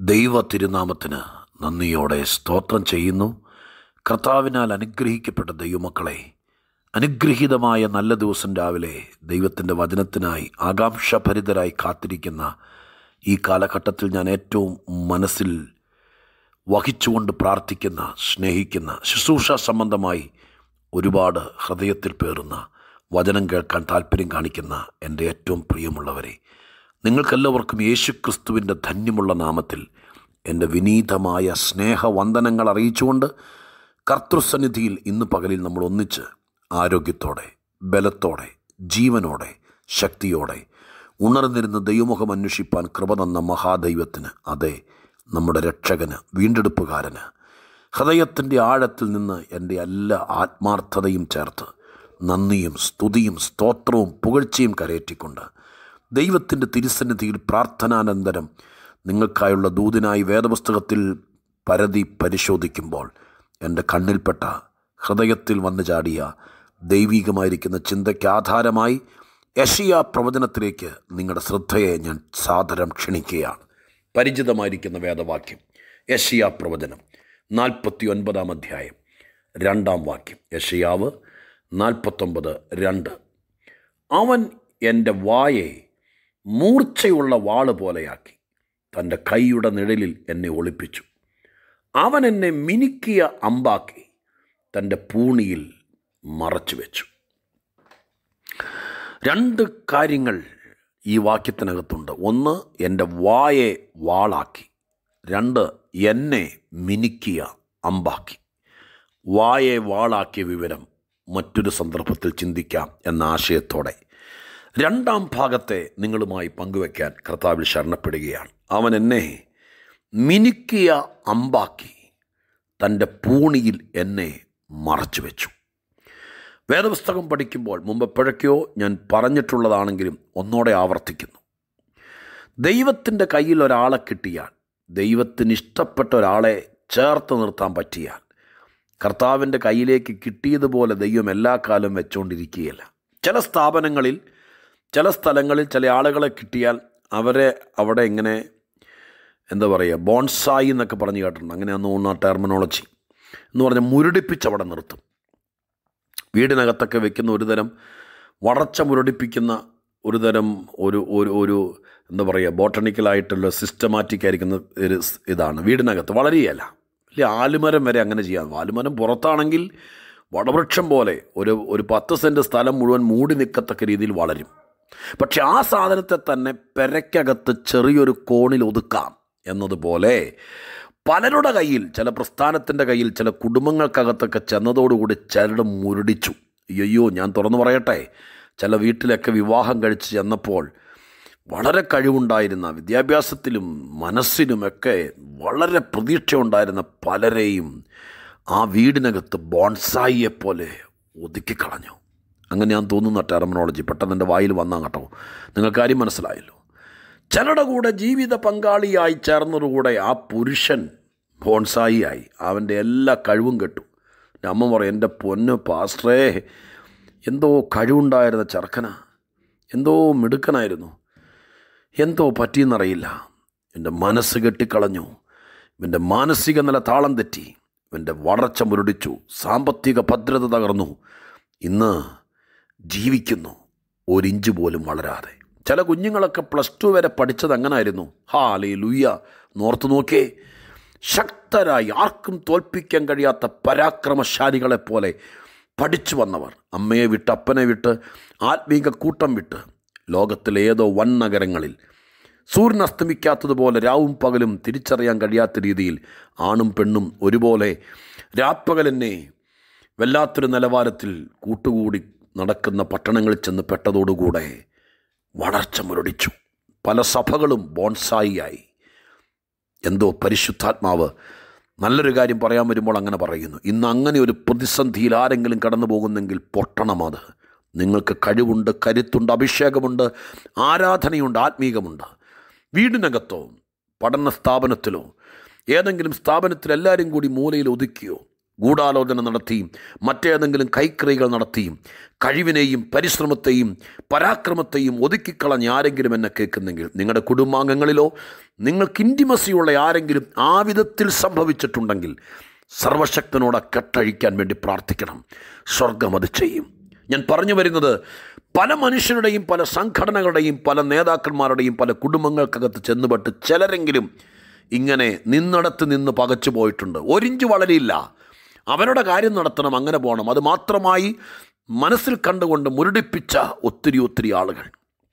ദൈവ തിരുനാമത്തിന് നന്ദിയോടെ സ്തോത്രം ചെയ്യുന്നു കർത്താവിനാൽ അനുഗ്രഹിക്കപ്പെട്ട ദൈവമക്കളെ അനുഗ്രഹീതമായ നല്ല ദിവസം രാവിലെ ദൈവത്തിൻ്റെ വചനത്തിനായി ആകാംക്ഷഭരിതരായി കാത്തിരിക്കുന്ന ഈ കാലഘട്ടത്തിൽ ഞാൻ ഏറ്റവും മനസ്സിൽ വഹിച്ചുകൊണ്ട് പ്രാർത്ഥിക്കുന്ന സ്നേഹിക്കുന്ന ശുശ്രൂഷ സംബന്ധമായി ഒരുപാട് ഹൃദയത്തിൽ പേറുന്ന വചനം കേൾക്കാൻ താല്പര്യം കാണിക്കുന്ന എൻ്റെ ഏറ്റവും പ്രിയമുള്ളവരെ നിങ്ങൾക്കെല്ലാവർക്കും യേശുക്രിസ്തുവിൻ്റെ ധന്യമുള്ള നാമത്തിൽ എൻ്റെ വിനീതമായ സ്നേഹവന്ദനങ്ങൾ അറിയിച്ചുകൊണ്ട് കർത്തൃസന്നിധിയിൽ ഇന്ന് പകലിൽ നമ്മൾ ഒന്നിച്ച് ആരോഗ്യത്തോടെ ബലത്തോടെ ജീവനോടെ ശക്തിയോടെ ഉണർന്നിരുന്ന് ദൈവമുഖം അന്വേഷിപ്പാൻ കൃപ തന്ന മഹാദൈവത്തിന് അതെ നമ്മുടെ രക്ഷകന് വീണ്ടെടുപ്പുകാരന് ഹൃദയത്തിൻ്റെ ആഴത്തിൽ നിന്ന് എൻ്റെ എല്ലാ ആത്മാർത്ഥതയും ചേർത്ത് നന്ദിയും സ്തുതിയും സ്തോത്രവും പുകഴ്ചയും കരയറ്റിക്കൊണ്ട് ദൈവത്തിൻ്റെ തിരുസന്നിധിയിൽ പ്രാർത്ഥനാനന്തരം നിങ്ങൾക്കായുള്ള ദൂതിനായി വേദപുസ്തകത്തിൽ പരതി പരിശോധിക്കുമ്പോൾ എൻ്റെ കണ്ണിൽപ്പെട്ട ഹൃദയത്തിൽ വന്നു ചാടിയ ദൈവികമായിരിക്കുന്ന ചിന്തയ്ക്ക് ആധാരമായി യഷിയ പ്രവചനത്തിലേക്ക് നിങ്ങളുടെ ശ്രദ്ധയെ ഞാൻ സാദരം ക്ഷണിക്കുകയാണ് പരിചിതമായിരിക്കുന്ന വേദവാക്യം യഷിയ പ്രവചനം നാൽപ്പത്തി ഒൻപതാം അധ്യായം രണ്ടാം വാക്യം യഷിയാവ് നാൽപ്പത്തൊമ്പത് രണ്ട് അവൻ എൻ്റെ വായെ മൂർച്ചയുള്ള വാള് പോലെയാക്കി തൻ്റെ കൈയുടെ നിഴലിൽ എന്നെ ഒളിപ്പിച്ചു അവൻ എന്നെ മിനുക്കിയ അമ്പാക്കി തൻ്റെ പൂണിയിൽ മറച്ചു വെച്ചു രണ്ട് കാര്യങ്ങൾ ഈ വാക്യത്തിനകത്തുണ്ട് ഒന്ന് എൻ്റെ വായെ വാളാക്കി രണ്ട് എന്നെ മിനുക്കിയ അമ്പാക്കി വായെ വാളാക്കിയ വിവരം മറ്റൊരു സന്ദർഭത്തിൽ ചിന്തിക്കാം എന്ന ആശയത്തോടെ രണ്ടാം ഭാഗത്തെ നിങ്ങളുമായി പങ്കുവയ്ക്കാൻ കർത്താവിൽ ശരണപ്പെടുകയാണ് അവൻ എന്നെ മിനുക്കിയ അമ്പാക്കി തൻ്റെ പൂണിയിൽ എന്നെ മറച്ചു വെച്ചു വേദപുസ്തകം പഠിക്കുമ്പോൾ മുമ്പ് എപ്പോഴൊക്കെയോ ഞാൻ പറഞ്ഞിട്ടുള്ളതാണെങ്കിലും ഒന്നോടെ ആവർത്തിക്കുന്നു ദൈവത്തിൻ്റെ കയ്യിൽ ഒരാളെ കിട്ടിയാൽ ദൈവത്തിന് ഇഷ്ടപ്പെട്ട ഒരാളെ ചേർത്ത് നിർത്താൻ പറ്റിയാൽ കർത്താവിൻ്റെ കയ്യിലേക്ക് കിട്ടിയതുപോലെ ദൈവം എല്ലാ കാലം വെച്ചുകൊണ്ടിരിക്കുകയില്ല ചില സ്ഥാപനങ്ങളിൽ ചില സ്ഥലങ്ങളിൽ ചില ആളുകളെ കിട്ടിയാൽ അവരെ അവിടെ ഇങ്ങനെ എന്താ പറയുക ബോൺസായി എന്നൊക്കെ പറഞ്ഞ് കേട്ടിട്ടുണ്ട് അങ്ങനെയാന്ന് തോന്നുന്നു ആ ടെർമിനോളജി എന്ന് പറഞ്ഞാൽ മുരടിപ്പിച്ച് അവിടെ നിർത്തും വീടിനകത്തൊക്കെ വെക്കുന്ന ഒരു തരം വളർച്ച മുരടിപ്പിക്കുന്ന ഒരു തരം ഒരു ഒരു ഒരു എന്താ പറയുക ബോട്ടണിക്കലായിട്ടുള്ള സിസ്റ്റമാറ്റിക് ആയിരിക്കുന്ന ഒരു ഇതാണ് വീടിനകത്ത് വളരെയല്ല വലിയ ആലുമരം വരെ അങ്ങനെ ചെയ്യാം ആലുമരം പുറത്താണെങ്കിൽ വടവൃക്ഷം പോലെ ഒരു ഒരു പത്ത് സെൻറ്റ് സ്ഥലം മുഴുവൻ മൂടി നിൽക്കത്തക്ക രീതിയിൽ വളരും പക്ഷെ ആ സാധനത്തെ തന്നെ പെരയ്ക്കകത്ത് ചെറിയൊരു കോണിൽ ഒതുക്കാം എന്നതുപോലെ പലരുടെ കയ്യിൽ ചില പ്രസ്ഥാനത്തിൻ്റെ കയ്യിൽ ചില കുടുംബങ്ങൾക്കകത്തൊക്കെ ചെന്നതോടുകൂടി ചിലരുടെ മുരടിച്ചു അയ്യോ ഞാൻ തുറന്നു പറയട്ടെ ചില വീട്ടിലൊക്കെ വിവാഹം കഴിച്ച് ചെന്നപ്പോൾ വളരെ കഴിവുണ്ടായിരുന്ന വിദ്യാഭ്യാസത്തിലും മനസ്സിനുമൊക്കെ വളരെ പ്രതീക്ഷ ഉണ്ടായിരുന്ന പലരെയും ആ വീടിനകത്ത് ബോൺസായിയെ പോലെ ഒതുക്കിക്കളഞ്ഞു അങ്ങനെ ഞാൻ തോന്നുന്ന ടെർമിനോളജി പെട്ടെന്ന് എൻ്റെ വായിൽ വന്നാ കേട്ടോ നിങ്ങൾക്ക് കാര്യം മനസ്സിലായല്ലോ ചിലരുടെ കൂടെ ജീവിത പങ്കാളിയായി ചേർന്നതുകൂടെ ആ പുരുഷൻ ബോൺസായി ആയി അവൻ്റെ എല്ലാ കഴിവും കെട്ടു എൻ്റെ അമ്മ പറയും എൻ്റെ പൊന്ന് പാസ്റ്ററേ എന്തോ കഴിവുണ്ടായിരുന്ന ചെറുക്കന എന്തോ മിടുക്കനായിരുന്നു എന്തോ പറ്റിയെന്നറിയില്ല എൻ്റെ മനസ്സ് കെട്ടിക്കളഞ്ഞു എൻ്റെ മാനസിക നില താളം തെറ്റി എൻ്റെ വളർച്ച മുരടിച്ചു സാമ്പത്തിക ഭദ്രത തകർന്നു ഇന്ന് ജീവിക്കുന്നു ഒരിഞ്ച് പോലും വളരാതെ ചില കുഞ്ഞുങ്ങളൊക്കെ പ്ലസ് ടു വരെ പഠിച്ചത് അങ്ങനായിരുന്നു ഹാ അലേ ലുയ്യ നോർത്ത് നോക്കേ ശക്തരായി ആർക്കും തോൽപ്പിക്കാൻ കഴിയാത്ത പരാക്രമശാലികളെപ്പോലെ പഠിച്ചു വന്നവർ അമ്മയെ വിട്ട് അപ്പനെ വിട്ട് ആത്മീക കൂട്ടം വിട്ട് ലോകത്തിലെ ഏതോ വൻ നഗരങ്ങളിൽ സൂര്യൻ അസ്തമിക്കാത്തതുപോലെ രാവും പകലും തിരിച്ചറിയാൻ കഴിയാത്ത രീതിയിൽ ആണും പെണ്ണും ഒരുപോലെ രാപ്പകലെന്നെ വല്ലാത്തൊരു നിലവാരത്തിൽ കൂട്ടുകൂടി നടക്കുന്ന പട്ടണങ്ങളിൽ ചെന്ന് പെട്ടതോടുകൂടെ വളർച്ച മുരടിച്ചു പല സഭകളും ബോൺസായിയായി എന്തോ പരിശുദ്ധാത്മാവ് നല്ലൊരു കാര്യം പറയാൻ വരുമ്പോൾ അങ്ങനെ പറയുന്നു ഇന്ന് അങ്ങനെ ഒരു പ്രതിസന്ധിയിൽ ആരെങ്കിലും കടന്നു പോകുന്നെങ്കിൽ പൊട്ടണം അത് നിങ്ങൾക്ക് കഴിവുണ്ട് കരുത്തുണ്ട് അഭിഷേകമുണ്ട് ആരാധനയുണ്ട് ആത്മീകമുണ്ട് വീടിനകത്തോ പഠന സ്ഥാപനത്തിലോ ഏതെങ്കിലും സ്ഥാപനത്തിൽ എല്ലാവരും കൂടി മൂലയിൽ ഒതുക്കിയോ ഗൂഢാലോചന നടത്തിയും മറ്റേതെങ്കിലും കൈക്രിയകൾ നടത്തിയും കഴിവിനെയും പരിശ്രമത്തെയും പരാക്രമത്തെയും ഒതുക്കിക്കളഞ്ഞ് ആരെങ്കിലും എന്നെ കേൾക്കുന്നെങ്കിൽ നിങ്ങളുടെ കുടുംബാംഗങ്ങളിലോ നിങ്ങൾക്ക് ഇൻറ്റിമസിയുള്ള ആരെങ്കിലും ആ വിധത്തിൽ സംഭവിച്ചിട്ടുണ്ടെങ്കിൽ സർവശക്തനോട് കെട്ടഴിക്കാൻ വേണ്ടി പ്രാർത്ഥിക്കണം സ്വർഗം അത് ചെയ്യും ഞാൻ പറഞ്ഞു വരുന്നത് പല മനുഷ്യരുടെയും പല സംഘടനകളുടെയും പല നേതാക്കന്മാരുടെയും പല കുടുംബങ്ങൾക്കകത്ത് ചെന്നുപെട്ട് ചിലരെങ്കിലും ഇങ്ങനെ നിന്നിടത്ത് നിന്ന് പകച്ചു പോയിട്ടുണ്ട് ഒരിഞ്ച് വളരെയില്ല അവരുടെ കാര്യം നടത്തണം അങ്ങനെ പോകണം അത് മാത്രമായി മനസ്സിൽ കണ്ടുകൊണ്ട് മുരടിപ്പിച്ച ഒത്തിരി ഒത്തിരി ആളുകൾ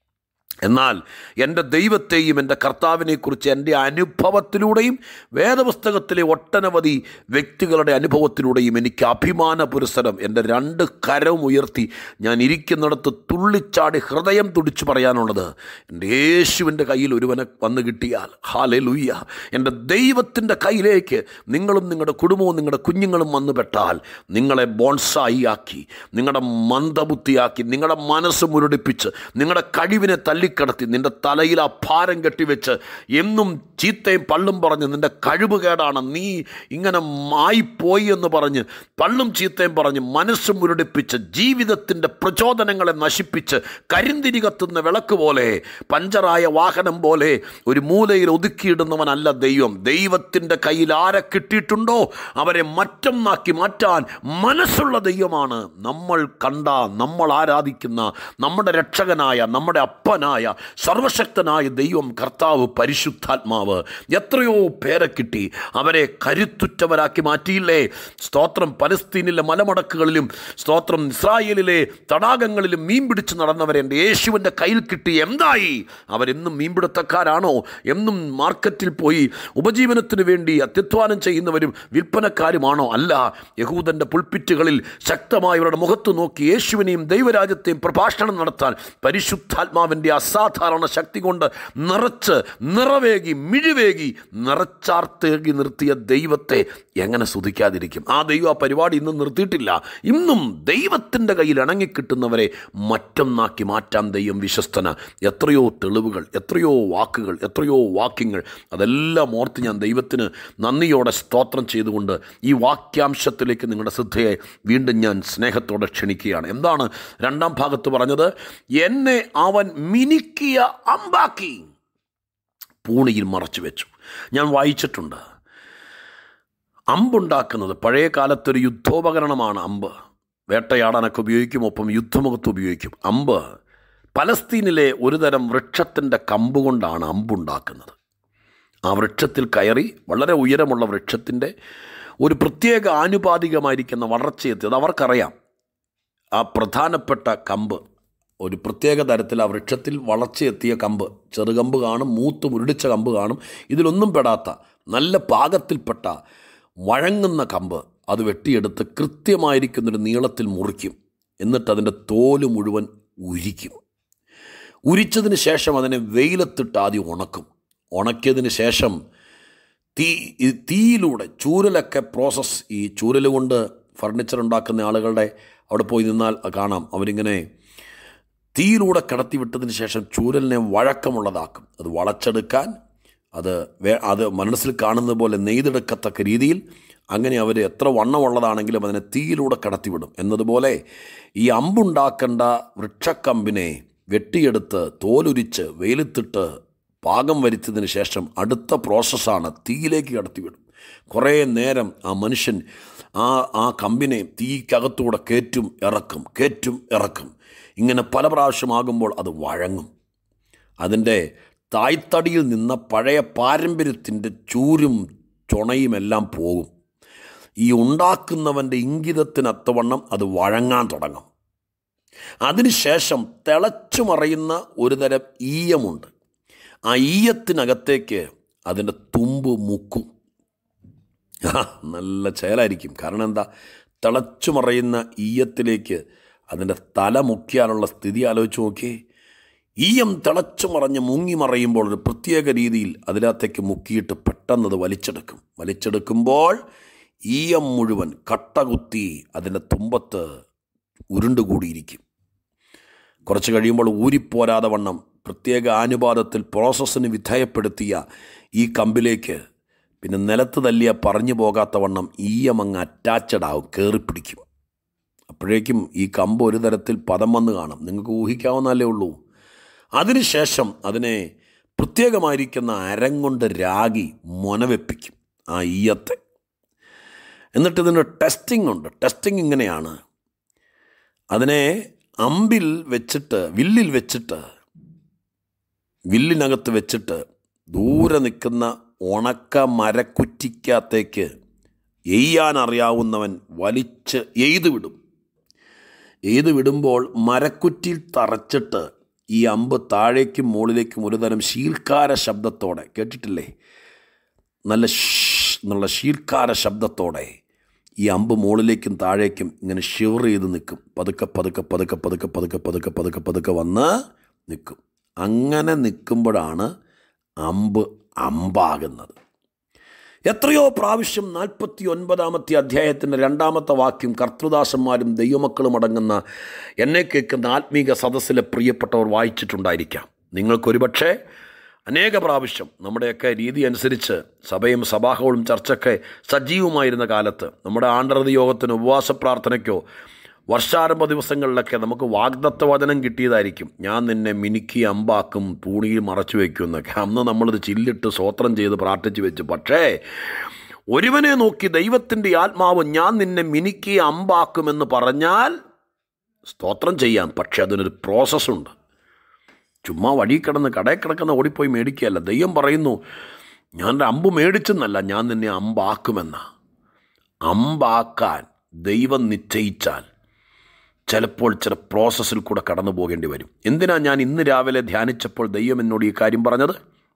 എന്നാൽ എൻ്റെ ദൈവത്തെയും എൻ്റെ കർത്താവിനെക്കുറിച്ച് എൻ്റെ അനുഭവത്തിലൂടെയും വേദപുസ്തകത്തിലെ ഒട്ടനവധി വ്യക്തികളുടെ അനുഭവത്തിലൂടെയും എനിക്ക് അഭിമാന പുരസരം എൻ്റെ രണ്ട് കരവും ഉയർത്തി ഞാൻ ഇരിക്കുന്നിടത്ത് തുള്ളിച്ചാടി ഹൃദയം തുടിച്ചു പറയാനുള്ളത് എൻ്റെ യേശുവിൻ്റെ കയ്യിൽ ഒരുവനെ വന്നു കിട്ടിയാൽ ഹാലെ ലുയ്യ എൻ്റെ ദൈവത്തിൻ്റെ കയ്യിലേക്ക് നിങ്ങളും നിങ്ങളുടെ കുടുംബവും നിങ്ങളുടെ കുഞ്ഞുങ്ങളും വന്നു പെട്ടാൽ നിങ്ങളെ ബോൺസായി ആക്കി നിങ്ങളുടെ മന്ദബുദ്ധിയാക്കി നിങ്ങളുടെ മനസ്സ് മുരടിപ്പിച്ച് നിങ്ങളുടെ കഴിവിനെ തല്ലിക്കടത്തി നിന്റെ തലയിൽ ആ ഭാരം കെട്ടിവെച്ച് എന്നും ചീത്തയും പള്ളും പറഞ്ഞ് നിന്റെ കഴിവ് കേടാണ് നീ ഇങ്ങനെ മായിപ്പോയി എന്ന് പറഞ്ഞ് പള്ളും ചീത്തയും പറഞ്ഞ് മനസ്സ് മുരടിപ്പിച്ച് ജീവിതത്തിൻ്റെ പ്രചോദനങ്ങളെ നശിപ്പിച്ച് കരിന്തിരി കത്തുന്ന വിളക്ക് പോലെ പഞ്ചറായ വാഹനം പോലെ ഒരു മൂലയിൽ ഒതുക്കിയിടുന്നവനല്ല ദൈവം ദൈവത്തിൻ്റെ കയ്യിൽ ആരെ കിട്ടിയിട്ടുണ്ടോ അവരെ മറ്റൊന്നാക്കി മാറ്റാൻ മനസ്സുള്ള ദൈവമാണ് നമ്മൾ കണ്ട നമ്മൾ ആരാധിക്കുന്ന നമ്മുടെ രക്ഷകനായ നമ്മുടെ അപ്പനായ സർവശക്തനായ ദൈവം കർത്താവ് പരിശുദ്ധാത്മാവ് എത്രയോ പേരെ കിട്ടി അവരെ കരുത്തുറ്റവരാക്കി മാറ്റിയില്ലേ സ്തോത്രം പലസ്തീനിലെ മലമടക്കുകളിലും സ്തോത്രം ഇസ്രായേലിലെ തടാകങ്ങളിലും മീൻ പിടിച്ച് നടന്നവരെ എൻ്റെ യേശുവിൻ്റെ കയ്യിൽ കിട്ടി എന്തായി അവരെന്നും മീൻപിടുത്തക്കാരാണോ എന്നും മാർക്കറ്റിൽ പോയി ഉപജീവനത്തിന് വേണ്ടി അത്യധ്വാനം ചെയ്യുന്നവരും വിൽപ്പനക്കാരുമാണോ അല്ല യഹൂദൻ്റെ പുൾപ്പിറ്റുകളിൽ ശക്തമായവരുടെ മുഖത്ത് നോക്കി യേശുവിനെയും ദൈവരാജ്യത്തെയും പ്രഭാഷണം നടത്താൻ പരിശുദ്ധാത്മാവിൻ്റെ അസാധാരണ ശക്തി കൊണ്ട് നിറച്ച് നിറവേകി മിഴിവേകി നിറച്ചാർത്തേകി നിർത്തിയ ദൈവത്തെ എങ്ങനെ സ്തുതിക്കാതിരിക്കും ആ ദൈവം ആ പരിപാടി ഇന്നും നിർത്തിയിട്ടില്ല ഇന്നും ദൈവത്തിൻ്റെ കയ്യിൽ ഇണങ്ങിക്കിട്ടുന്നവരെ മറ്റൊന്നാക്കി മാറ്റാൻ ദൈവം വിശ്വസ്തന എത്രയോ തെളിവുകൾ എത്രയോ വാക്കുകൾ എത്രയോ വാക്യങ്ങൾ അതെല്ലാം ഓർത്ത് ഞാൻ ദൈവത്തിന് നന്ദിയോടെ സ്തോത്രം ചെയ്തുകൊണ്ട് ഈ വാക്യാംശത്തിലേക്ക് നിങ്ങളുടെ ശ്രദ്ധയെ വീണ്ടും ഞാൻ സ്നേഹത്തോടെ ക്ഷണിക്കുകയാണ് എന്താണ് രണ്ടാം ഭാഗത്ത് പറഞ്ഞത് എന്നെ അവൻ മിനുക്കിയ അമ്പാക്കി പൂണിയിൽ മറച്ചു വെച്ചു ഞാൻ വായിച്ചിട്ടുണ്ട് അമ്പുണ്ടാക്കുന്നത് പഴയ കാലത്തൊരു യുദ്ധോപകരണമാണ് അമ്പ് വേട്ടയാടാനൊക്കെ ഉപയോഗിക്കും ഒപ്പം യുദ്ധമുഖത്ത് ഉപയോഗിക്കും അമ്പ് പലസ്തീനിലെ ഒരു തരം വൃക്ഷത്തിൻ്റെ കമ്പ് കൊണ്ടാണ് അമ്പുണ്ടാക്കുന്നത് ആ വൃക്ഷത്തിൽ കയറി വളരെ ഉയരമുള്ള വൃക്ഷത്തിൻ്റെ ഒരു പ്രത്യേക ആനുപാതികമായിരിക്കുന്ന വളർച്ചയെത്തി അത് അവർക്കറിയാം ആ പ്രധാനപ്പെട്ട കമ്പ് ഒരു പ്രത്യേക തരത്തിൽ ആ വൃക്ഷത്തിൽ വളർച്ചയെത്തിയ കമ്പ് ചെറുകമ്പ് കാണും മൂത്ത് മുരടിച്ച കമ്പ് കാണും ഇതിലൊന്നും പെടാത്ത നല്ല പാകത്തിൽപ്പെട്ട വഴങ്ങുന്ന കമ്പ് അത് വെട്ടിയെടുത്ത് കൃത്യമായിരിക്കുന്നൊരു നീളത്തിൽ മുറിക്കും എന്നിട്ട് അതിൻ്റെ തോല് മുഴുവൻ ഉരിക്കും ഉരിച്ചതിന് ശേഷം അതിനെ വെയിലത്തിട്ട് ആദ്യം ഉണക്കും ഉണക്കിയതിന് ശേഷം തീ ഈ തീയിലൂടെ ചൂരലൊക്കെ പ്രോസസ്സ് ഈ ചൂരൽ കൊണ്ട് ഫർണിച്ചർ ഉണ്ടാക്കുന്ന ആളുകളുടെ അവിടെ പോയി നിന്നാൽ കാണാം അവരിങ്ങനെ തീയിലൂടെ കടത്തി വിട്ടതിന് ശേഷം ചൂരലിനെ വഴക്കമുള്ളതാക്കും അത് വളച്ചെടുക്കാൻ അത് വേ അത് മനസ്സിൽ കാണുന്നത് പോലെ നെയ്തെടുക്കത്തക്ക രീതിയിൽ അങ്ങനെ അവർ എത്ര വണ്ണമുള്ളതാണെങ്കിലും അതിനെ തീയിലൂടെ കടത്തിവിടും എന്നതുപോലെ ഈ അമ്പുണ്ടാക്കേണ്ട വൃക്ഷക്കമ്പിനെ വെട്ടിയെടുത്ത് തോലുരിച്ച് വെയിലത്തിട്ട് പാകം വരുത്തിയതിന് ശേഷം അടുത്ത പ്രോസസ്സാണ് തീയിലേക്ക് കടത്തിവിടും കുറേ നേരം ആ മനുഷ്യൻ ആ ആ കമ്പിനെ തീക്കകത്തൂടെ കയറ്റും ഇറക്കും കയറ്റും ഇറക്കും ഇങ്ങനെ പല പ്രാവശ്യമാകുമ്പോൾ അത് വഴങ്ങും അതിൻ്റെ തായ്തടിയിൽ നിന്ന പഴയ പാരമ്പര്യത്തിൻ്റെ ചൂരും ചുണയുമെല്ലാം പോകും ഈ ഉണ്ടാക്കുന്നവൻ്റെ ഇംഗിതത്തിനത്തവണ്ണം അത് വഴങ്ങാൻ തുടങ്ങും അതിനുശേഷം തിളച്ചു മറയുന്ന ഒരു തരം ഈയമുണ്ട് ആ ഈയത്തിനകത്തേക്ക് അതിൻ്റെ തുമ്പ് മുക്കും ആ നല്ല ചേലായിരിക്കും കാരണം എന്താ തിളച്ചു മറയുന്ന ഈയത്തിലേക്ക് അതിൻ്റെ തല മുക്കിയാലുള്ള സ്ഥിതി ആലോചിച്ച് നോക്കിയേ ഈയം തിളച്ചു മറഞ്ഞ് മുങ്ങി മറയുമ്പോൾ ഒരു പ്രത്യേക രീതിയിൽ അതിനകത്തേക്ക് മുക്കിയിട്ട് പെട്ടെന്നത് വലിച്ചെടുക്കും വലിച്ചെടുക്കുമ്പോൾ ഈയം മുഴുവൻ കട്ടകുത്തി അതിൻ്റെ തുമ്പത്ത് ഉരുണ്ടുകൂടിയിരിക്കും കുറച്ച് കഴിയുമ്പോൾ ഊരിപ്പോരാതെ വണ്ണം പ്രത്യേക ആനുപാതത്തിൽ പ്രോസസ്സിന് വിധേയപ്പെടുത്തിയ ഈ കമ്പിലേക്ക് പിന്നെ നിലത്ത് തല്ലിയ പറഞ്ഞു പോകാത്ത വണ്ണം ഈയമങ്ങ് അറ്റാച്ചഡ് ആവും കയറിപ്പിടിക്കും അപ്പോഴേക്കും ഈ കമ്പ് ഒരു തരത്തിൽ പദം വന്ന് കാണും നിങ്ങൾക്ക് ഊഹിക്കാവുന്നതല്ലേ ഉള്ളൂ അതിനുശേഷം അതിനെ പ്രത്യേകമായിരിക്കുന്ന അരം കൊണ്ട് രാഗി മൊനവെപ്പിക്കും ആ ഈയത്തെ എന്നിട്ട് ഇതിന് ടെസ്റ്റിംഗ് ഉണ്ട് ടെസ്റ്റിംഗ് ഇങ്ങനെയാണ് അതിനെ അമ്പിൽ വെച്ചിട്ട് വില്ലിൽ വെച്ചിട്ട് വില്ലിനകത്ത് വെച്ചിട്ട് ദൂരെ നിൽക്കുന്ന ഉണക്ക മരക്കുറ്റിക്കകത്തേക്ക് എയ്യാൻ അറിയാവുന്നവൻ വലിച്ച് എയ്ത് വിടും എയ്ത് വിടുമ്പോൾ മരക്കുറ്റിയിൽ തറച്ചിട്ട് ഈ അമ്പ് താഴേക്കും മുകളിലേക്കും ഒരുതരം ശീൽക്കാര ശബ്ദത്തോടെ കേട്ടിട്ടില്ലേ നല്ല ഷ് എന്നുള്ള ശീൽക്കാര ശബ്ദത്തോടെ ഈ അമ്പ് മുകളിലേക്കും താഴേക്കും ഇങ്ങനെ ഷിവർ ചെയ്ത് നിൽക്കും പതുക്കെ പതുക്കെ പതുക്കെ പതുക്കെ പതുക്കെ പതുക്കെ പതുക്കെ പതുക്കെ വന്ന് നിൽക്കും അങ്ങനെ നിൽക്കുമ്പോഴാണ് അമ്പ് അമ്പാകുന്നത് എത്രയോ പ്രാവശ്യം നാൽപ്പത്തി ഒൻപതാമത്തെ അധ്യായത്തിൻ്റെ രണ്ടാമത്തെ വാക്യം കർത്തൃദാസന്മാരും ദൈവമക്കളും അടങ്ങുന്ന എന്നെ കേൾക്കുന്ന ആത്മീക സദസ്സിലെ പ്രിയപ്പെട്ടവർ വായിച്ചിട്ടുണ്ടായിരിക്കാം നിങ്ങൾക്കൊരുപക്ഷെ അനേക പ്രാവശ്യം നമ്മുടെയൊക്കെ രീതി അനുസരിച്ച് സഭയും സഭാഹവും ചർച്ചൊക്കെ സജീവമായിരുന്ന കാലത്ത് നമ്മുടെ ആണ്ടറതി യോഗത്തിന് ഉപവാസ പ്രാർത്ഥനയ്ക്കോ വർഷാരംഭ ദിവസങ്ങളിലൊക്കെ നമുക്ക് വാഗ്ദത്ത വചനം കിട്ടിയതായിരിക്കും ഞാൻ നിന്നെ മിനുക്കി അമ്പാക്കും തൂണിയിൽ മറച്ചു വയ്ക്കും എന്നൊക്കെ അന്ന് നമ്മളിത് ചില്ലിട്ട് സ്വോത്രം ചെയ്ത് പ്രാർത്ഥിച്ച് വെച്ചു പക്ഷേ ഒരുവനെ നോക്കി ദൈവത്തിൻ്റെ ആത്മാവ് ഞാൻ നിന്നെ മിനുക്കി അമ്പാക്കുമെന്ന് പറഞ്ഞാൽ സ്തോത്രം ചെയ്യാം പക്ഷെ അതിനൊരു പ്രോസസ്സുണ്ട് ചുമ്മാ വഴി കിടന്ന് കടയിൽ കിടക്കുന്ന ഓടിപ്പോയി മേടിക്കുകയല്ല ദൈവം പറയുന്നു ഞാൻ ഒരു അമ്പ് മേടിച്ചെന്നല്ല ഞാൻ നിന്നെ അമ്പാക്കുമെന്ന അമ്പാക്കാൻ ദൈവം നിശ്ചയിച്ചാൽ ചിലപ്പോൾ ചില പ്രോസസ്സിൽ കൂടെ കടന്നു പോകേണ്ടി വരും എന്തിനാ ഞാൻ ഇന്ന് രാവിലെ ധ്യാനിച്ചപ്പോൾ ദൈവം എന്നോട് ഈ കാര്യം പറഞ്ഞത്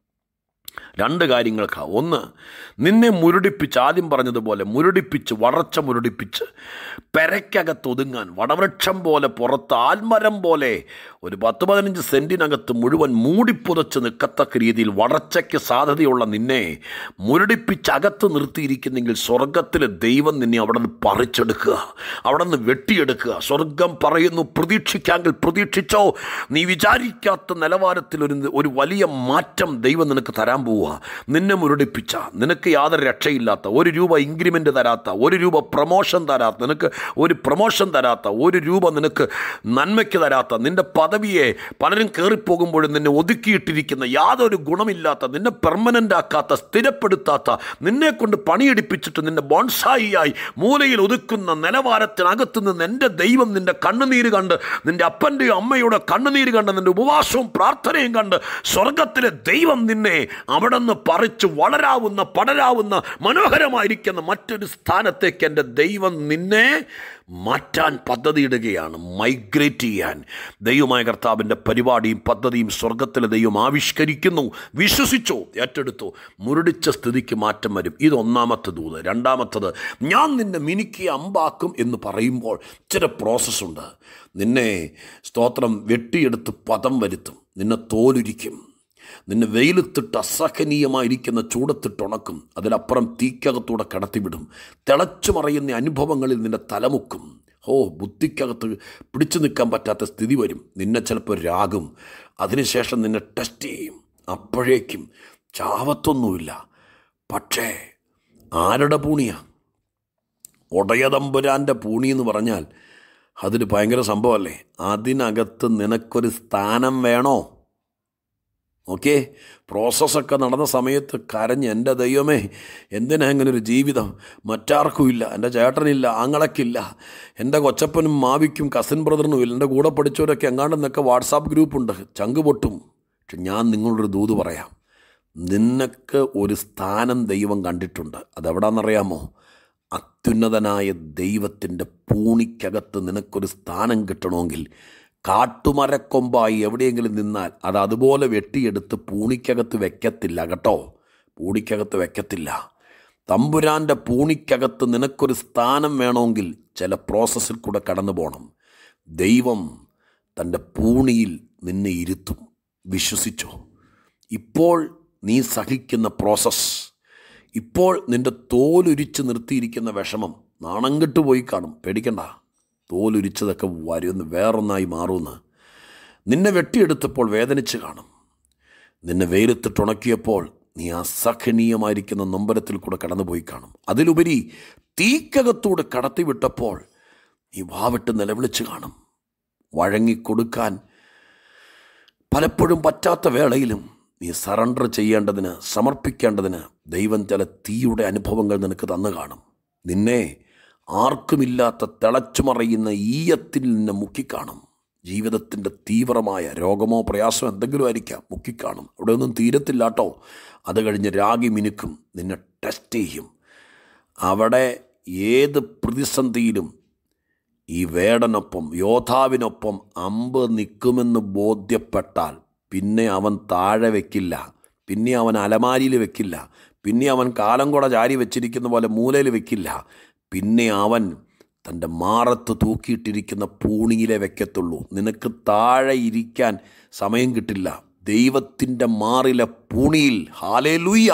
രണ്ട് കാര്യങ്ങൾക്കാണ് ഒന്ന് നിന്നെ മുരടിപ്പിച്ച് ആദ്യം പറഞ്ഞതുപോലെ മുരടിപ്പിച്ച് വളർച്ച മുരടിപ്പിച്ച് പെരയ്ക്കകത്ത് ഒതുങ്ങാൻ വടവൃക്ഷം പോലെ പുറത്ത് ആൽമരം പോലെ ഒരു പത്ത് പതിനഞ്ച് സെൻറ്റിനകത്ത് മുഴുവൻ മൂടിപ്പുതച്ച് നിൽക്കത്തക്ക രീതിയിൽ വളർച്ചയ്ക്ക് സാധ്യതയുള്ള നിന്നെ മുരടിപ്പിച്ച് അകത്ത് നിർത്തിയിരിക്കുന്നെങ്കിൽ സ്വർഗത്തിലെ ദൈവം നിന്നെ അവിടെ നിന്ന് പറിച്ചെടുക്കുക അവിടെ നിന്ന് വെട്ടിയെടുക്കുക സ്വർഗം പറയുന്നു പ്രതീക്ഷിക്കാമെങ്കിൽ പ്രതീക്ഷിച്ചോ നീ വിചാരിക്കാത്ത നിലവാരത്തിൽ ഒരു ഒരു വലിയ മാറ്റം ദൈവം നിനക്ക് തരാൻ പോവുക നിന്നെ മുരടിപ്പിച്ച നിനക്ക് യാതൊരു രക്ഷയില്ലാത്ത ഒരു രൂപ ഇൻക്രിമെൻ്റ് തരാത്ത ഒരു രൂപ പ്രൊമോഷൻ തരാത്ത നിനക്ക് ഒരു പ്രൊമോഷൻ തരാത്ത ഒരു രൂപ നിനക്ക് നന്മയ്ക്ക് തരാത്ത നിന്റെ പദവിയെ പലരും കയറിപ്പോകുമ്പോഴും നിന്നെ ഒതുക്കിയിട്ടിരിക്കുന്ന യാതൊരു ഗുണമില്ലാത്ത നിന്നെ പെർമനൻ്റ് ആക്കാത്ത സ്ഥിരപ്പെടുത്താത്ത നിന്നെ കൊണ്ട് പണിയെടുപ്പിച്ചിട്ട് നിന്നെ ബോൺസായിയായി മൂലയിൽ ഒതുക്കുന്ന നിലവാരത്തിനകത്ത് നിന്ന് എൻ്റെ ദൈവം നിന്റെ കണ്ണുനീര് കണ്ട് നിന്റെ അപ്പൻ്റെയോ അമ്മയുടെ കണ്ണുനീര് കണ്ട് നിന്റെ ഉപവാസവും പ്രാർത്ഥനയും കണ്ട് സ്വർഗത്തിലെ ദൈവം നിന്നെ അവിടെ നിന്ന് പറിച്ച് വളരാവുന്ന പടരാവുന്ന മനോഹരമായിരിക്കുന്ന മറ്റൊരു സ്ഥാനത്തേക്ക് എൻ്റെ ദൈവം നിന്നെ മാറ്റാൻ പദ്ധതിയിടുകയാണ് മൈഗ്രേറ്റ് ചെയ്യാൻ ദൈവമായ കർത്താവിൻ്റെ പരിപാടിയും പദ്ധതിയും സ്വർഗത്തിലെ ദൈവം ആവിഷ്കരിക്കുന്നു വിശ്വസിച്ചോ ഏറ്റെടുത്തോ മുരടിച്ച സ്ഥിതിക്ക് മാറ്റം വരും ഇത് ഒന്നാമത്തെ ദൂത് രണ്ടാമത്തത് ഞാൻ നിന്നെ മിനുക്കി അമ്പാക്കും എന്ന് പറയുമ്പോൾ ചില പ്രോസസ്സുണ്ട് നിന്നെ സ്തോത്രം വെട്ടിയെടുത്ത് പദം വരുത്തും നിന്നെ തോലുരിക്കും നിന്നെ വെയിലത്തിട്ട് അസഹനീയമായിരിക്കുന്ന ചൂടത്തിട്ടുണക്കും അതിലപ്പുറം തീക്കകത്തൂടെ കടത്തിവിടും തിളച്ചു മറയുന്ന അനുഭവങ്ങളിൽ നിന്നെ തലമുക്കും ഓ ബുദ്ധിക്കകത്ത് പിടിച്ചു നിൽക്കാൻ പറ്റാത്ത സ്ഥിതി വരും നിന്നെ ചിലപ്പോൾ രാഗും അതിനുശേഷം നിന്നെ ടെസ്റ്റ് ചെയ്യും അപ്പോഴേക്കും ചാവത്തൊന്നുമില്ല പക്ഷേ ആരുടെ പൂണിയാ ഒടയതമ്പുരാൻ്റെ പൂണി എന്ന് പറഞ്ഞാൽ അതൊരു ഭയങ്കര സംഭവമല്ലേ അതിനകത്ത് നിനക്കൊരു സ്ഥാനം വേണോ ഓക്കെ പ്രോസസ്സൊക്കെ നടന്ന സമയത്ത് കരഞ്ഞ് എൻ്റെ ദൈവമേ എന്തിനാ ഇങ്ങനെ ഒരു ജീവിതം മറ്റാർക്കും ഇല്ല എൻ്റെ ചേട്ടനില്ല ആങ്ങളക്കില്ല എൻ്റെ കൊച്ചപ്പനും മാവിക്കും കസിൻ ബ്രദറിനും ഇല്ല എൻ്റെ കൂടെ പഠിച്ചവരൊക്കെ എങ്ങാണ്ടെന്നൊക്കെ വാട്സാപ്പ് ഗ്രൂപ്പുണ്ട് ചങ്ക് പൊട്ടും പക്ഷെ ഞാൻ നിങ്ങളൊരു ദൂത് പറയാം നിനക്ക് ഒരു സ്ഥാനം ദൈവം കണ്ടിട്ടുണ്ട് അതെവിടാന്നറിയാമോ അത്യുന്നതനായ ദൈവത്തിൻ്റെ പൂണിക്കകത്ത് നിനക്കൊരു സ്ഥാനം കിട്ടണമെങ്കിൽ കാട്ടുമരക്കൊമ്പായി എവിടെയെങ്കിലും നിന്നാൽ അത് അതുപോലെ വെട്ടിയെടുത്ത് പൂണിക്കകത്ത് വെക്കത്തില്ല കേട്ടോ പൂണിക്കകത്ത് വെക്കത്തില്ല തമ്പുരാൻ്റെ പൂണിക്കകത്ത് നിനക്കൊരു സ്ഥാനം വേണമെങ്കിൽ ചില പ്രോസസ്സിൽ കൂടെ കടന്നു പോകണം ദൈവം തൻ്റെ പൂണിയിൽ നിന്നെ ഇരുത്തും വിശ്വസിച്ചോ ഇപ്പോൾ നീ സഹിക്കുന്ന പ്രോസസ്സ് ഇപ്പോൾ നിൻ്റെ തോലുരിച്ച് നിർത്തിയിരിക്കുന്ന വിഷമം നാണം കെട്ട് പോയി കാണും പേടിക്കണ്ട തോലുരിച്ചതൊക്കെ വരുമെന്ന് വേറൊന്നായി മാറുമെന്ന് നിന്നെ വെട്ടിയെടുത്തപ്പോൾ വേദനിച്ച് കാണും നിന്നെ വെയിലത്തിട്ടുണക്കിയപ്പോൾ നീ അസഹനീയമായിരിക്കുന്ന നൊമ്പരത്തിൽ കൂടെ കടന്നുപോയി കാണും അതിലുപരി തീക്കകത്തൂടെ കടത്തിവിട്ടപ്പോൾ നീ വാവിട്ട് നിലവിളിച്ച് കാണും വഴങ്ങിക്കൊടുക്കാൻ പലപ്പോഴും പറ്റാത്ത വേളയിലും നീ സറണ്ടർ ചെയ്യേണ്ടതിന് സമർപ്പിക്കേണ്ടതിന് ദൈവം ചില തീയുടെ അനുഭവങ്ങൾ നിനക്ക് തന്നു കാണും നിന്നെ ആർക്കുമില്ലാത്ത തിളച്ചുമറിയുന്ന ഈയത്തിൽ നിന്നെ മുക്കിക്കാണും ജീവിതത്തിൻ്റെ തീവ്രമായ രോഗമോ പ്രയാസമോ എന്തെങ്കിലും ആയിരിക്കാം മുക്കിക്കാണും അവിടെ ഒന്നും തീരത്തില്ല കേട്ടോ അത് കഴിഞ്ഞ് രാഗി മിനുക്കും നിന്നെ ടെസ്റ്റ് ചെയ്യും അവിടെ ഏത് പ്രതിസന്ധിയിലും ഈ വേടനൊപ്പം യോദ്ധാവിനൊപ്പം അമ്പ് നിൽക്കുമെന്ന് ബോധ്യപ്പെട്ടാൽ പിന്നെ അവൻ താഴെ വെക്കില്ല പിന്നെ അവൻ അലമാരിയിൽ വെക്കില്ല പിന്നെ അവൻ കാലം കൂടെ ചാരി വെച്ചിരിക്കുന്ന പോലെ മൂലയിൽ വെക്കില്ല പിന്നെ അവൻ തൻ്റെ മാറത്ത് തൂക്കിയിട്ടിരിക്കുന്ന പൂണിയിലെ വെക്കത്തുള്ളൂ നിനക്ക് താഴെ ഇരിക്കാൻ സമയം കിട്ടില്ല ദൈവത്തിൻ്റെ മാറിലെ പൂണിയിൽ ഹാലേ ലൂയ്യ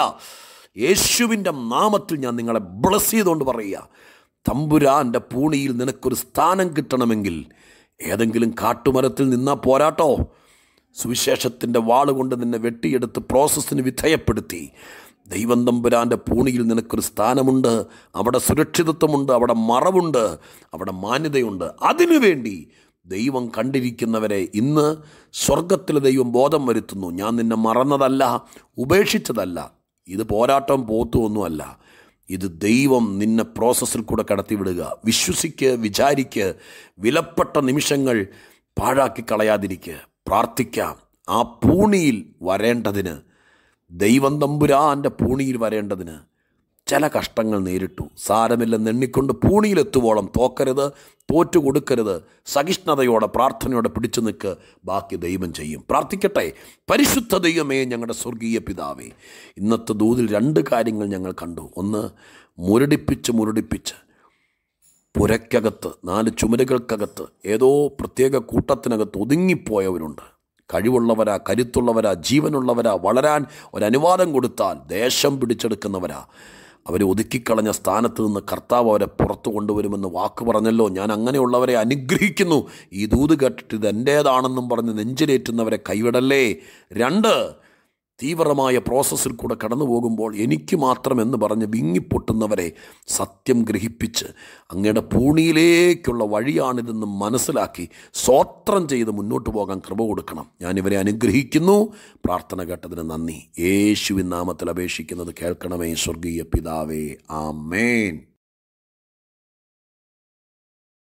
യേശുവിൻ്റെ നാമത്തിൽ ഞാൻ നിങ്ങളെ ബ്ലസ് ചെയ്തുകൊണ്ട് പറയുക തമ്പുരാൻ്റെ പൂണിയിൽ നിനക്കൊരു സ്ഥാനം കിട്ടണമെങ്കിൽ ഏതെങ്കിലും കാട്ടുമരത്തിൽ നിന്നാ പോരാട്ടോ സുവിശേഷത്തിൻ്റെ വാളുകൊണ്ട് നിന്നെ വെട്ടിയെടുത്ത് പ്രോസസ്സിന് വിധേയപ്പെടുത്തി ദൈവം തമ്പുരാൻ്റെ പൂണിയിൽ നിനക്കൊരു സ്ഥാനമുണ്ട് അവിടെ സുരക്ഷിതത്വമുണ്ട് അവിടെ മറവുണ്ട് അവിടെ മാന്യതയുണ്ട് അതിനുവേണ്ടി ദൈവം കണ്ടിരിക്കുന്നവരെ ഇന്ന് സ്വർഗത്തിലെ ദൈവം ബോധം വരുത്തുന്നു ഞാൻ നിന്നെ മറന്നതല്ല ഉപേക്ഷിച്ചതല്ല ഇത് പോരാട്ടം പോത്തുമൊന്നുമല്ല ഇത് ദൈവം നിന്നെ പ്രോസസ്സിൽ കൂടെ കടത്തിവിടുക വിശ്വസിക്ക് വിചാരിക്ക് വിലപ്പെട്ട നിമിഷങ്ങൾ പാഴാക്കി കളയാതിരിക്കുക പ്രാർത്ഥിക്കാം ആ പൂണിയിൽ വരേണ്ടതിന് ദൈവം തമ്പുരാൻ്റെ പൂണിയിൽ വരേണ്ടതിന് ചില കഷ്ടങ്ങൾ നേരിട്ടു സാരമില്ലെന്ന് എണ്ണിക്കൊണ്ട് പൂണിയിലെത്തുവോളം തോക്കരുത് തോറ്റു കൊടുക്കരുത് സഹിഷ്ണുതയോടെ പ്രാർത്ഥനയോടെ പിടിച്ചു നിൽക്ക് ബാക്കി ദൈവം ചെയ്യും പ്രാർത്ഥിക്കട്ടെ പരിശുദ്ധ ദൈവമേ ഞങ്ങളുടെ സ്വർഗീയ പിതാവേ ഇന്നത്തെ ദൂതിൽ രണ്ട് കാര്യങ്ങൾ ഞങ്ങൾ കണ്ടു ഒന്ന് മുരടിപ്പിച്ച് മുരടിപ്പിച്ച് പുരയ്ക്കകത്ത് നാല് ചുമരുകൾക്കകത്ത് ഏതോ പ്രത്യേക കൂട്ടത്തിനകത്ത് ഒതുങ്ങിപ്പോയവരുണ്ട് കഴിവുള്ളവരാ കരുത്തുള്ളവരാ ജീവനുള്ളവരാ വളരാൻ ഒരനുവാദം കൊടുത്താൽ ദേശം പിടിച്ചെടുക്കുന്നവരാ അവരെ ഒതുക്കിക്കളഞ്ഞ സ്ഥാനത്ത് നിന്ന് കർത്താവ് അവരെ പുറത്തു കൊണ്ടുവരുമെന്ന് വാക്ക് പറഞ്ഞല്ലോ ഞാൻ അങ്ങനെയുള്ളവരെ അനുഗ്രഹിക്കുന്നു ഈ ദൂത് കേട്ടിട്ട് ഇത് എൻ്റേതാണെന്നും പറഞ്ഞ് നെഞ്ചിലേറ്റുന്നവരെ കൈവിടല്ലേ രണ്ട് തീവ്രമായ പ്രോസസ്സിൽ കൂടെ കടന്നു പോകുമ്പോൾ എനിക്ക് മാത്രമെന്ന് പറഞ്ഞ് വിങ്ങിപ്പൊട്ടുന്നവരെ സത്യം ഗ്രഹിപ്പിച്ച് അങ്ങയുടെ പൂണിയിലേക്കുള്ള വഴിയാണിതെന്ന് മനസ്സിലാക്കി സ്വോത്രം ചെയ്ത് മുന്നോട്ട് പോകാൻ കൃപ കൊടുക്കണം ഞാനിവരെ അനുഗ്രഹിക്കുന്നു പ്രാർത്ഥന കേട്ടതിന് നന്ദി യേശുവിൻ നാമത്തിൽ അപേക്ഷിക്കുന്നത് കേൾക്കണമേ സ്വർഗീയ പിതാവേ ആമേൻ